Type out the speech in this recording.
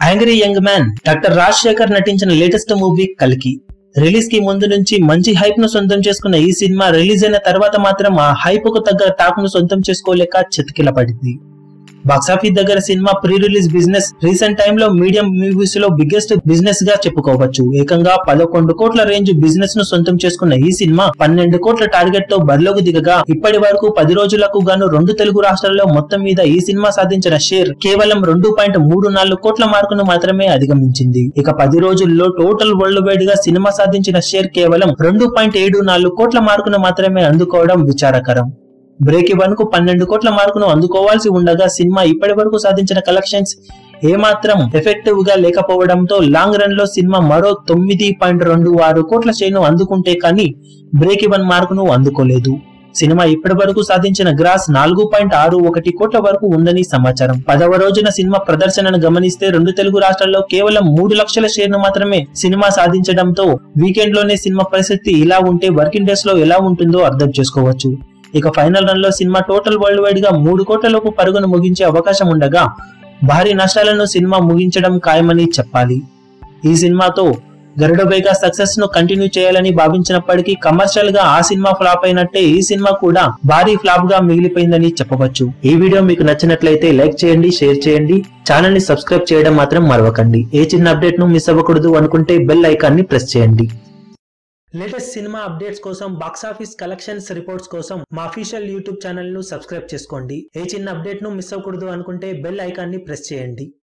hangry young man doctor Rajasekhar నటించిన latest movie కల్కి release కి ముందు నుంచి మంచి హైప్ ను సొంతం చేసుకున్న ఈ సినిమా రిలీజ్ అయిన తర్వాత మాత్రం ఆ హైప్ కు తగ్గ టాక్ ను సొంతం చేసుకోలేక చతికిల పడింది బాక్సాఫీస్ దగ్గర సినిమా pre release business recent time లో మీడియం మూవీస్ లో బిగ్గెస్ట్ బిజినెస్ గా చెప్పుకోవచ్చు ఏకంగా పదకొండు కోట్ల రేంజ్ బిజినెస్ ను సొంతం చేసుకున్న ఈ సినిమా పన్నెండు కోట్ల టార్గెట్ తో బరిలోకి దిగగా ఇప్పటి వరకు పది రోజులకు గాను రెండు తెలుగు రాష్ట్రాల్లో మొత్తం మీద ఈ సినిమా సాధించిన షేర్ కేవలం రెండు పాయింట్ మూడు నాలుగు కోట్ల మార్కును మాత్రమే అధిగమించింది ఇక పది రోజుల్లో టోటల్ వరల్డ్ వైడ్ గా సినిమా సాధించిన షేర్ కేవలం రెండు పాయింట్ ఏడు నాలుగు కోట్ల మార్కును మాత్రమే అందుకోవడం విచారకరం బ్రేక్ ఇవన్ కు పన్నెండు కోట్ల మార్కును అందుకోవాల్సి ఉండగా సినిమా ఇప్పటి వరకు సాధించిన కలెక్షన్స్ ఏమాత్రం ఎఫెక్టివ్ గా లేకపోవడంతో లాంగ్ రన్ లో సినిమా మరో తొమ్మిది పాయింట్ రెండు ఆరు కోట్ల షేర్ను అందుకుంటే కానీ బ్రేక్ ఇవన్ మార్కును అందుకోలేదు సినిమా ఇప్పటి వరకు సాధించిన గ్రాస్ నాలుగు పాయింట్ ఆరు ఒకటి కోట్ల వరకు ఉందని సమాచారం పదవ రోజున సినిమా ప్రదర్శనను గమనిస్తే రెండు తెలుగు రాష్ట్రాల్లో కేవలం మూడు లక్షల షేర్ను మాత్రమే సినిమా సాధించడంతో వీకెండ్ లోనే సినిమా పరిస్థితి ఇలా ఉంటే వర్కింగ్ డేస్ లో ఎలా ఉంటుందో అర్థం చేసుకోవచ్చు ఇక ఫైనల్ రన్ లో సినిమా టోటల్ వరల్డ్ వైడ్ గా మూడు కోట్లలోపు పరుగును ముగించే అవకాశం ఉండగా భారీ నష్టాలను సినిమా ముగించడం ఖాయమని చెప్పాలి ఈ సినిమాతో గరుడబేగా సక్సెస్ ను కంటిన్యూ చేయాలని భావించినప్పటికీ కమర్షియల్ గా ఆ సినిమా ఫ్లాప్ అయినట్టే ఈ సినిమా కూడా భారీ ఫ్లాప్ గా మిగిలిపోయిందని చెప్పవచ్చు ఈ వీడియో మీకు నచ్చినట్లయితే లైక్ చేయండి షేర్ చేయండి ఛానల్ ని సబ్స్క్రైబ్ చేయడం మాత్రం మరవకండి ఏ చిన్న అప్డేట్ ను మిస్ అవ్వకూడదు అనుకుంటే బెల్ ఐకాన్ ని ప్రెస్ చేయండి లేటెస్ట్ సినిమా అప్డేట్స్ కోసం బాక్సాఫీస్ కలెక్షన్స్ రిపోర్ట్స్ కోసం మా అఫీషియల్ యూట్యూబ్ ఛానల్ ను సబ్స్క్రైబ్ చేసుకోండి ఏ చిన్న అప్డేట్ ను మిస్ అవ్వకూడదు అనుకుంటే బెల్ ఐకాన్ ని ప్రెస్ చేయండి